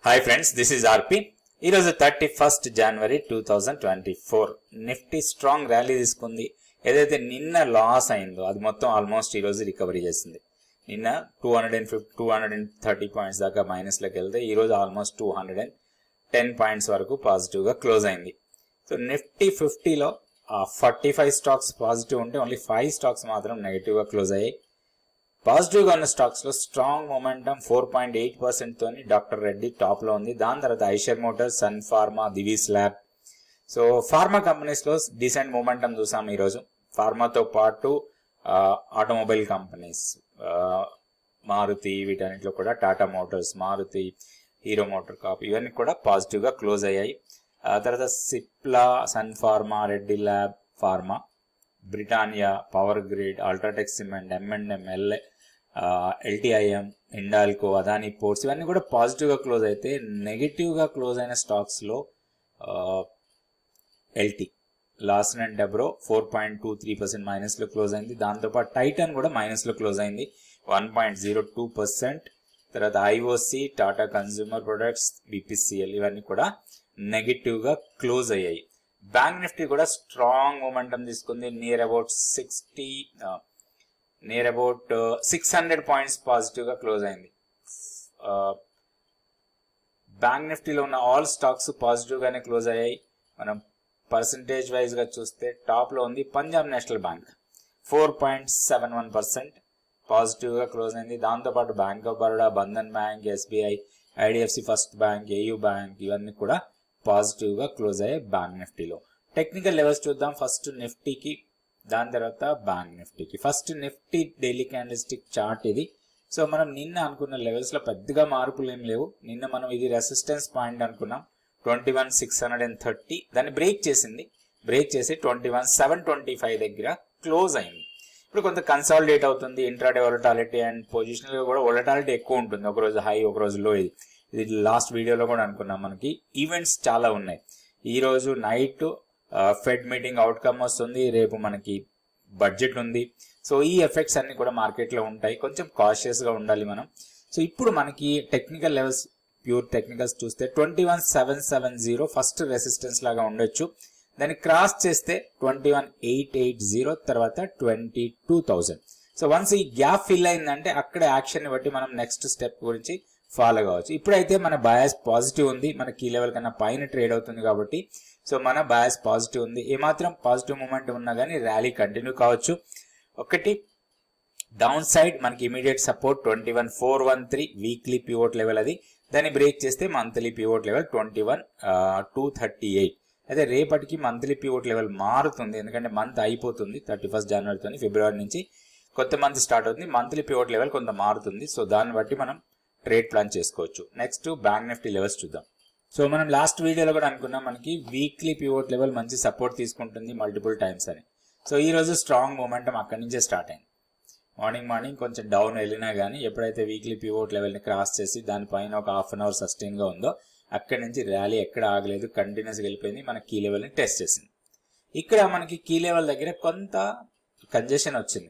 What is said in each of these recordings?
hi friends this is RP ఈరోజు thirty first జనవరి two thousand twenty four Nifty strong rally తీసుకుంది ఏదైతే నిన్న లాస్ అయిందో అది మొత్తం ఆల్మోస్ట్ ఈరోజు రికవరీ చేసింది నిన్న two hundred and fifty two hundred and thirty points దాకా మైనస్లోకి వెళ్తే ఈరోజు almost two hundred and ten points వరకు పాజిటివ్గా క్లోజ్ అయింది సో నిఫ్టీ ఫిఫ్టీలో ఫార్టీ ఫైవ్ స్టాక్స్ పాజిటివ్ ఉంటే ఓన్లీ ఫైవ్ స్టాక్స్ మాత్రం నెగిటివ్గా క్లోజ్ అయ్యాయి పాజిటివ్గా ఉన్న స్టాక్స్ లో strong momentum four point eight percent తోని డాక్టర్ రెడ్డి టాప్ లో ఉంది దాని తర్వాత Eicher Motors Sun Pharma Divi's lab so pharma companies లో డీసెంట్ మూమెంటం చూసాం ఈరోజు ఫార్మాతో పాటు ఆటోమొబైల్ కంపెనీస్ మారుతి వీటన్నిటిలో కూడా Tata Motors Maruti Hero MotoCorp ఇవన్నీ కూడా పాజిటివ్ గా క్లోజ్ అయ్యాయి ఆ తర్వాత Cipla Sun Pharma Reddy lab pharma Britannia power grid UltraTech cement M and M ఎల్ఏ ఎల్టీఐఎం ఇండాల్కో అదానీ పోర్ట్స్ ఇవన్నీ కూడా పాజిటివ్గా క్లోజ్ అయితే నెగిటివ్గా క్లోజ్ అయిన స్టాక్స్లో ఎల్టీ లాస్ట్ అండ్ డెబ్రో four point two three percent మైనస్లో క్లోజ్ అయింది దాంతోపాటు టైటన్ కూడా మైనస్లో క్లోజ్ అయింది one point zero two percent తర్వాత IOC Tata consumer products BPCL ఇవన్నీ కూడా నెగిటివ్గా క్లోజ్ అయ్యాయి బ్యాంక్ నిఫ్టీ కూడా స్ట్రాంగ్ మూమెంటం తీసుకుంది near about sixty near about six hundred points positive గా క్లోజ్ అయింది బ్యాంక్ నిఫ్టీలో ఉన్న ఆల్ స్టాక్స్ పాజిటివ్ గానే క్లోజ్ అయ్యాయి మనం పర్సంటేజ్ వైజ్ గా చూస్తే టాప్ లో ఉంది Punjab national bank four point seven one percent positive గా క్లోజ్ అయింది దాంతోపాటు bank of Baroda Bandhan bank SBI IDFC first bank AU bank ఇవన్నీ కూడా పాజిటివ్ గా క్లోజ్ అయ్యాయి బ్యాంక్ నిఫ్టీలో టెక్నికల్ లెవెల్స్ చూద్దాం ఫస్ట్ నిఫ్టీకి దాని తర్వాత బ్యాంక్ నిఫ్టీకి first Nifty daily candlestick chart ఇది సో మనం నిన్న అనుకున్న లెవెల్స్ లో పెద్దగా మార్పులు ఏం లేవు నిన్న మనం ఇది రెసిస్టెన్స్ పాయింట్ అనుకున్నాం twenty one six hundred and thirty దాన్ని బ్రేక్ చేసింది బ్రేక్ చేసి twenty one seven twenty five దగ్గర క్లోజ్ అయింది ఇప్పుడు కొంత కన్సాలిడేట్ అవుతుంది ఇంట్రాడే వొలటాలిటీ అండ్ పొజిషనల్ గా కూడా వొలటాలిటీ ఎక్కువ ఉంటుంది ఒక రోజు హై ఒక రోజు లో ఇది ఇది లాస్ట్ వీడియోలో కూడా అనుకున్నాం మనకి ఈవెంట్స్ చాలా ఉన్నాయి ఈ రోజు నైట్ ఫెడ్ మీటింగ్ అవుట్కమ్ వస్తుంది రేపు మనకి బడ్జెట్ ఉంది సో ఈ ఎఫెక్ట్స్ అన్ని కూడా మార్కెట్లో ఉంటాయి కొంచెం కాషియస్ గా ఉండాలి మనం సో ఇప్పుడు మనకి టెక్నికల్ లెవెల్స్ ప్యూర్ టెక్నికల్స్ చూస్తే twenty one seven seven zero first resistance లాగా ఉండొచ్చు దాన్ని క్రాస్ చేస్తే twenty one eight eight zero తర్వాత twenty two thousand so once ఈ గ్యాప్ ఫిల్ అయిందంటే అక్కడ యాక్షన్ బట్టి మనం నెక్స్ట్ స్టెప్ గురించి ఫాలో కావచ్చు ఇప్పుడైతే మన బయాస్ పాజిటివ్ ఉంది మన కీ లెవెల్ కన్నా పైన ట్రేడ్ అవుతుంది కాబట్టి సో మన బయాస్ పాజిటివ్ ఉంది ఏమాత్రం పాజిటివ్ మూమెంట్ ఉన్నా కానీ ర్యాలీ కంటిన్యూ కావచ్చు ఒకటి డౌన్ సైడ్ మనకి immediate support twenty one four one three weekly pivot level అది దాన్ని బ్రేక్ చేస్తే monthly pivot level twenty one two thirty eight అయితే రేపటికి మంత్లీ పివోట్ లెవెల్ మారుతుంది ఎందుకంటే మంత్ అయిపోతుంది థర్టీ ఫస్ట్ జనవరితో ఫిబ్రవరి నుంచి కొత్త మంత్ స్టార్ట్ అవుతుంది మంత్లీ పివోట్ లెవెల్ కొంత మారుతుంది సో దాన్ని బట్టి మనం ట్రేడ్ ప్లాన్ చేసుకోవచ్చు నెక్స్ట్ బ్యాంక్ నిఫ్టీ లెవెల్స్ చూద్దాం సో మనం లాస్ట్ వీడియోలో కూడా అనుకున్నాం మనకి వీక్లీ పివోట్ లెవెల్ మంచి సపోర్ట్ తీసుకుంటుంది మల్టిపుల్ టైమ్స్ అని సో ఈ రోజు స్ట్రాంగ్ మూమెంటం అక్కడి నుంచే స్టార్ట్ అయింది మార్నింగ్ మార్నింగ్ కొంచెం డౌన్ వెళ్ళినా కానీ ఎప్పుడైతే వీక్లీ పివోట్ లెవెల్ని క్రాస్ చేసి దానిపైన ఒక హాఫ్ అన్ అవర్ సస్టైన్గా ఉందో అక్కడి నుంచి ర్యాలీ ఎక్కడ ఆగలేదు కంటిన్యూస్ వెళ్ళిపోయింది మన కీ లెవెల్ని టెస్ట్ చేసింది ఇక్కడ మనకి కీ లెవెల్ దగ్గర కొంత కంజెషన్ వచ్చింది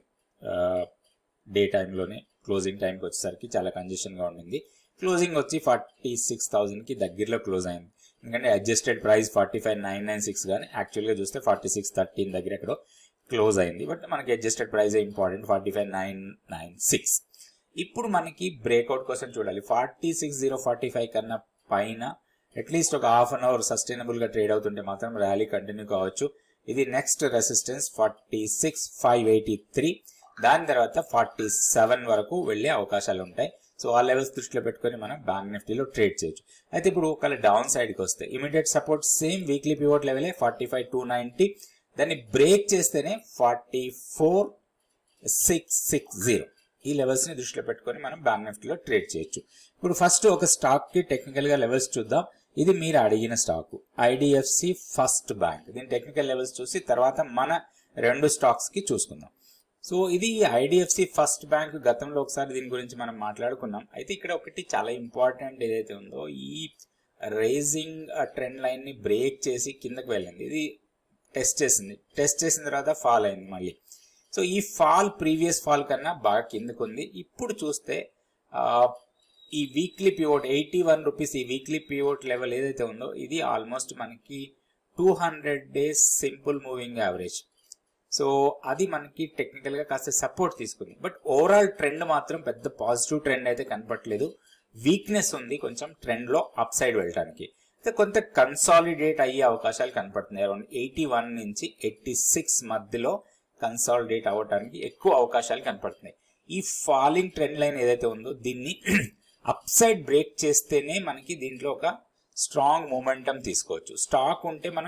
డే టైంలోనే క్లోజింగ్ టైంకి వచ్చేసరికి చాలా కంజెషన్గా ఉండింది క్లోజింగ్ వచ్చి ఫార్టీ సిక్స్ థౌసండ్కి దగ్గరలో క్లోజ్ అయింది ఎందుకంటే adjusted price forty five nine nine six కానీ యాక్చువల్గా చూస్తే ఫార్టీ సిక్స్ థర్టీన్ దగ్గర ఎక్కడో క్లోజ్ అయింది బట్ మనకి adjusted price important forty five nine nine six ఇప్పుడు మనకి బ్రేక్అవుట్ కోసం చూడాలి forty six zero forty five కన్నా పైన అట్లీస్ట్ ఒక హాఫ్ అన్ అవర్ సస్టైనబుల్ గా ట్రేడ్ అవుతుంటే మాత్రం ర్యాలీ కంటిన్యూ కావచ్చు ఇది next resistance forty six five eighty three దాని తర్వాత ఫార్టీ సెవెన్ వరకు వెళ్లే అవకాశాలు ఉంటాయి సో ఆ లెవెల్స్ దృష్టిలో పెట్టుకుని మనం బ్యాంక్ నిఫ్టీలో ట్రేడ్ చేయొచ్చు అయితే ఇప్పుడు ఒకవేళ డౌన్ సైడ్కి వస్తే immediate support same weekly pivot లెవెలే ఫార్టీ ఫైవ్ టూ నైన్టీ దాన్ని బ్రేక్ చేస్తేనే forty four six six zero ఈ లెవెల్స్ ని దృష్టిలో పెట్టుకొని మనం బ్యాంక్ నిఫ్టీలో ట్రేడ్ చేయొచ్చు ఇప్పుడు ఫస్ట్ ఒక స్టాక్ కి టెక్నికల్ గా లెవెల్స్ చూద్దాం ఇది మీరు అడిగిన స్టాక్ ఐడిఎఫ్సి ఫస్ట్ బ్యాంక్ దీని టెక్నికల్ లెవెల్స్ చూసి తర్వాత మన రెండు స్టాక్స్ కి చూసుకుందాం సో ఇది ఐడిఎఫ్సి ఫస్ట్ బ్యాంక్ గతంలో ఒకసారి దీని గురించి మనం మాట్లాడుకున్నాం అయితే ఇక్కడ ఒకటి చాలా ఇంపార్టెంట్ ఏదైతే ఉందో ఈ రేజింగ్ ట్రెండ్ లైన్ ని బ్రేక్ చేసి కిందకి వెళ్ళింది ఇది టెస్ట్ చేసింది టెస్ట్ చేసిన తర్వాత ఫాల్ అయింది మళ్ళీ సో ఈ ఫాల్ ప్రీవియస్ ఫాల్ కన్నా బాగా కిందకు ఉంది ఇప్పుడు చూస్తే ఈ weekly pivot eighty one rupees ఈ వీక్లీ పివోట్ లెవెల్ ఏదైతే ఉందో ఇది ఆల్మోస్ట్ మనకి two hundred days simple moving average so అది మనకి టెక్నికల్ గా కాస్త సపోర్ట్ తీసుకుంది బట్ ఓవరాల్ ట్రెండ్ మాత్రం పెద్ద పాజిటివ్ ట్రెండ్ అయితే కనపట్లేదు వీక్నెస్ ఉంది కొంచెం ట్రెండ్ లో అప్ సైడ్ వెళ్ళడానికి అయితే కొంత కన్సాలిడేట్ అయ్యే అవకాశాలు కనపడుతున్నాయి అరౌండ్ ఎయిటీ వన్ నుంచి ఎయిటీ సిక్స్ మధ్యలో కన్సాలిడేట్ అవ్వడానికి ఎక్కువ అవకాశాలు కనపడుతున్నాయి ఈ ఫాలింగ్ ట్రెండ్ లైన్ ఏదైతే ఉందో దీన్ని అప్ సైడ్ బ్రేక్ చేస్తేనే మనకి దీంట్లో ఒక స్ట్రాంగ్ మూమెంటం తీసుకోవచ్చు స్టాక్ ఉంటే మనం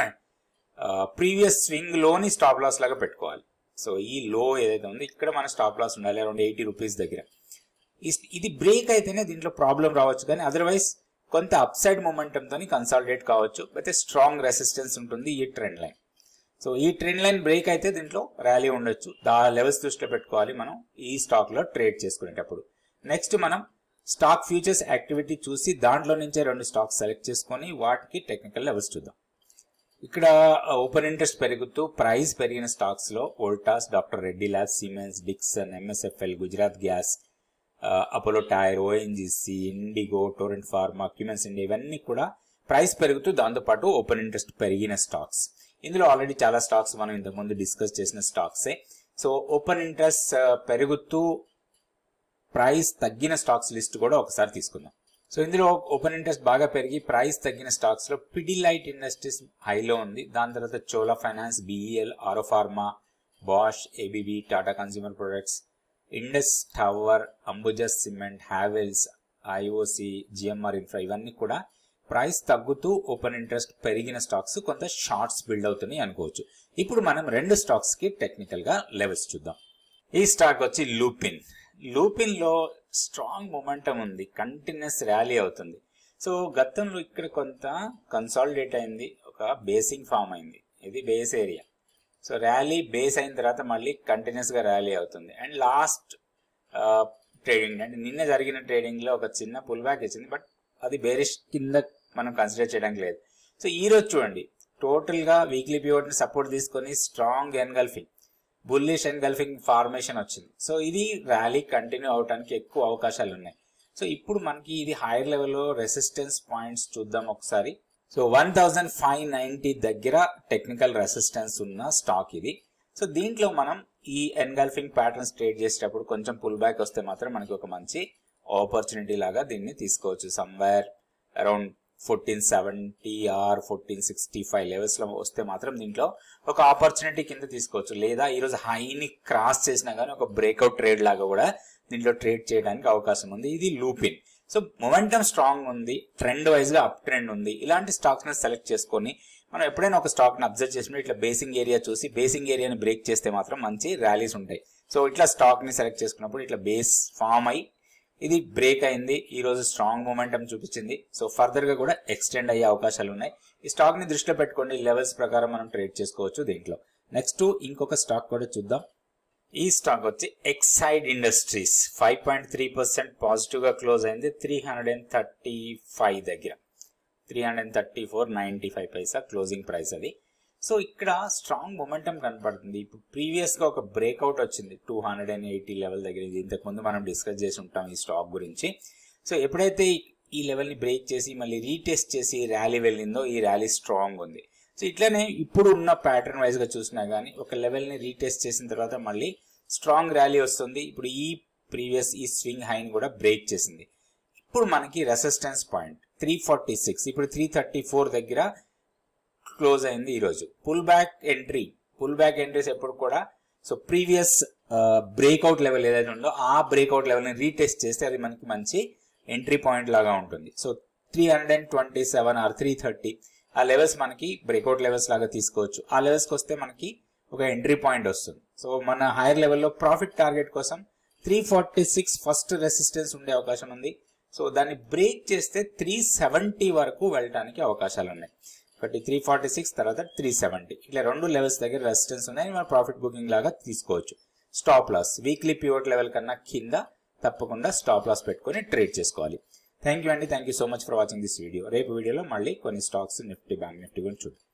ప్రీవియస్ స్వింగ్ లోని స్టాప్ లాస్ లాగా పెట్టుకోవాలి సో ఈ లో ఏదైతే ఉందో ఇక్కడ మన స్టాప్ లాస్ ఉండాలి అరౌండ్ ఎయిటీ రూపీస్ దగ్గర ఇస్- ఇది బ్రేక్ అయితేనే దీంట్లో ప్రాబ్లం రావచ్చు కానీ అదర్వైజ్ కొంత అప్ సైడ్ మూమెంటం తోని కన్సాలిడేట్ కావచ్చు అయితే స్ట్రాంగ్ రెసిస్టెన్స్ ఉంటుంది ఈ ట్రెండ్ లైన్ సో ఈ ట్రెండ్ లైన్ బ్రేక్ అయితే దీంట్లో ర్యాలీ ఉండొచ్చు దా లెవెల్స్ దృష్టిలో పెట్టుకోవాలి మనం ఈ స్టాక్ లో ట్రేడ్ చేసుకునేటప్పుడు నెక్స్ట్ మనం స్టాక్ ఫ్యూచర్స్ యాక్టివిటీ చూసి దాంట్లో నుంచే రెండు స్టాక్స్ సెలెక్ట్ చేసుకొని వాటికి టెక్నికల్ లెవెల్స్ చూద్దాం ఇక్కడ ఓపెన్ ఇంట్రెస్ట్ పెరుగుతూ ప్రైస్ పెరిగిన స్టాక్స్ లో Voltas doctor Reddy labs Siemens Dixon MSFL Gujarat gas Apollo tyre ONGC IndiGo Torrent pharma Cummins India ఇవన్నీ కూడా ప్రైస్ పెరుగుతూ దాంతోపాటు ఓపెన్ ఇంట్రెస్ట్ పెరిగిన స్టాక్స్ ఇందులో ఆల్రెడీ చాలా స్టాక్స్ మనం ఇంతకుముందు డిస్కస్ చేసిన స్టాక్సే సో ఓపెన్ ఇంట్రెస్ట్ పెరుగుతూ ప్రైస్ తగ్గిన స్టాక్స్ లిస్ట్ కూడా ఒకసారి తీసుకుందాం సో ఇందులో ఓపెన్ ఇంట్రెస్ట్ బాగా పెరిగి ప్రైస్ తగ్గిన స్టాక్స్ లో పిడిలైట్ ఇండస్ట్రీస్ హైలో ఉంది దాని తర్వాత చోలా ఫైనాన్స్ బిఈఎల్ ఆరోఫార్మా Bosch ABB Tata consumer products Indus tower Ambuja cement Havells IOC GMR infra ఇవన్నీ కూడా ప్రైస్ తగ్గుతూ ఓపెన్ ఇంట్రెస్ట్ పెరిగిన స్టాక్స్ కొంత షార్ట్స్ బిల్డ్ అవుతున్నాయి అనుకోవచ్చు ఇప్పుడు మనం రెండు స్టాక్స్ కి టెక్నికల్ గా లెవెల్స్ చూద్దాం ఈ స్టాక్ వచ్చి లూపిన్ లూపిన్ లో స్ట్రాంగ్ మొమెంటం ఉంది కంటిన్యూస్ ర్యాలీ అవుతుంది సో గతంలో ఇక్కడ కొంత కన్సాలిడేట్ అయింది ఒక బేసింగ్ ఫామ్ అయింది ఇది base area so rally base అయిన తర్వాత మళ్ళీ కంటిన్యూస్ గా ర్యాలీ అవుతుంది అండ్ లాస్ట్ ట్రేడింగ్ అంటే నిన్న జరిగిన ట్రేడింగ్ లో ఒక చిన్న పుల్ బ్యాక్ ఇచ్చింది బట్ అది బేరిష్ కింద మనం కన్సిడర్ చేయడానికి లేదు సో ఈ రోజు చూడండి టోటల్ గా వీక్లీ పివోట్ ని సపోర్ట్ తీసుకొని strong engulfing bullish engulfing formation వచ్చింది సో ఇది ర్యాలీ కంటిన్యూ అవడానికి ఎక్కువ అవకాశాలు ఉన్నాయి సో ఇప్పుడు మనకి ఇది హైయర్ లెవెల్లో రెసిస్టెన్స్ పాయింట్స్ చూద్దాం ఒకసారి so one thousand five ninety దగ్గర టెక్నికల్ రెసిస్టెన్స్ ఉన్న స్టాక్ ఇది సో దీంట్లో మనం ఈ ఎన్గల్ఫింగ్ ప్యాటర్న్స్ ట్రేడ్ చేసేటప్పుడు కొంచెం పుల్ బ్యాక్ వస్తే మాత్రం మనకి ఒక మంచి ఆపర్చునిటీ లాగా దీన్ని తీసుకోవచ్చు somewhere around fourteen seventy or fourteen sixty five levels లో వస్తే మాత్రం దీంట్లో ఒక ఆపర్చునిటీ కింద తీసుకోవచ్చు లేదా ఈరోజు హైని క్రాస్ చేసినా కానీ ఒక బ్రేక్అవుట్ ట్రేడ్ లాగా కూడా దీంట్లో ట్రేడ్ చేయడానికి అవకాశం ఉంది ఇది లూపిన్ సో మొమెంటం స్ట్రాంగ్ ఉంది ట్రెండ్ వైజ్ గా అప్ ట్రెండ్ ఉంది ఇలాంటి స్టాక్స్ ని సెలెక్ట్ చేసుకొని మనం ఎప్పుడైనా ఒక స్టాక్ ని అబ్జర్వ్ చేసినప్పుడు ఇట్లా బేసింగ్ ఏరియా చూసి బేసింగ్ ఏరియాని బ్రేక్ చేస్తే మాత్రం మంచి ర్యాలీస్ ఉంటాయి సో ఇట్లా స్టాక్ ని సెలెక్ట్ చేసుకున్నప్పుడు ఇట్లా బేస్ ఫామ్ అయి ఇది బ్రేక్ అయింది ఈ రోజు స్ట్రాంగ్ మూమెంటం చూపించింది సో ఫర్దర్ గా కూడా ఎక్స్టెండ్ అయ్యే అవకాశాలు ఉన్నాయి ఈ స్టాక్ ని దృష్టిలో పెట్టుకోండి లెవెల్స్ ప్రకారం మనం ట్రేడ్ చేసుకోవచ్చు దీంట్లో నెక్స్ట్ ఇంకొక స్టాక్ కూడా చూద్దాం ఈ స్టాక్ వచ్చి Exide Industries five point three percent positive గా క్లోజ్ అయింది three hundred and thirty five దగ్గర three hundred and thirty four ninety five paisa closing price అది సో ఇక్కడ స్ట్రాంగ్ మొమెంటం కనపడుతుంది ఇప్పుడు ప్రీవియస్ గా ఒక బ్రేక్అవుట్ వచ్చింది two hundred and eighty level దగ్గర ఇది ఇంతకు ముందు మనం డిస్కస్ చేసి ఉంటాం ఈ స్టాక్ గురించి సో ఎప్పుడైతే ఈ- ఈ లెవెల్ ని బ్రేక్ చేసి మళ్ళీ రీటెస్ట్ చేసి ర్యాలీ వెళ్ళిందో ఈ ర్యాలీ స్ట్రాంగ్ ఉంది సో ఇట్లనే ఇప్పుడు ఉన్న ప్యాటర్న్ వైజ్ గా చూసినా గానీ ఒక లెవెల్ ని రీటెస్ట్ చేసిన తర్వాత మళ్ళీ స్ట్రాంగ్ ర్యాలీ వస్తుంది ఇప్పుడు ఈ ప్రీవియస్ ఈ స్వింగ్ హైని కూడా బ్రేక్ చేసింది ఇప్పుడు మనకి resistance point three forty six ఇప్పుడు త్రీ థర్టీ ఫోర్ దగ్గర క్లోజ్ అయింది ఈరోజు pull back entry pull back entries ఎప్పుడు కూడా సో ప్రీవియస్ బ్రేక్అవుట్ లెవెల్ ఏదైతే ఉందో ఆ బ్రేక్అవుట్ లెవెల్ ని రీటెస్ట్ చేస్తే అది మనకి మంచి ఎంట్రీ పాయింట్ లాగా ఉంటుంది so three hundred and twenty seven or three thirty ఆ లెవెల్స్ మనకి బ్రేక్అవుట్ లెవెల్స్ లాగా తీసుకోవచ్చు ఆ లెవెల్స్కి వస్తే మనకి ఒక ఎంట్రీ పాయింట్ వస్తుంది సో మన హైయర్ లెవెల్లో ప్రాఫిట్ టార్గెట్ కోసం three forty six first resistance ఉండే అవకాశం ఉంది సో దాన్ని బ్రేక్ చేస్తే త్రీ సెవెంటీ వరకు వెళ్ళడానికి అవకాశాలు ఉన్నాయి ఒకటి త్రీ ఫార్టీ సిక్స్ తర్వాత త్రీ సెవెంటీ ఇట్లా రెండు లెవెల్స్ దగ్గర రెసిస్టెన్స్ ఉన్నాయి మన ప్రాఫిట్ బుకింగ్ లాగా తీసుకోవచ్చు stop loss weekly pivot level కన్నా కింద తప్పకుండా స్టాప్ లాస్ పెట్టుకొని ట్రేడ్ చేసుకోవాలి థ్యాంక్ యూ అండి thank you so much for watching this video రేపు వీడియోలో మళ్ళీ కొన్ని స్టాక్స్ నిఫ్టీ బ్యాంక్ నిఫ్టీ గురించి చూద్దాం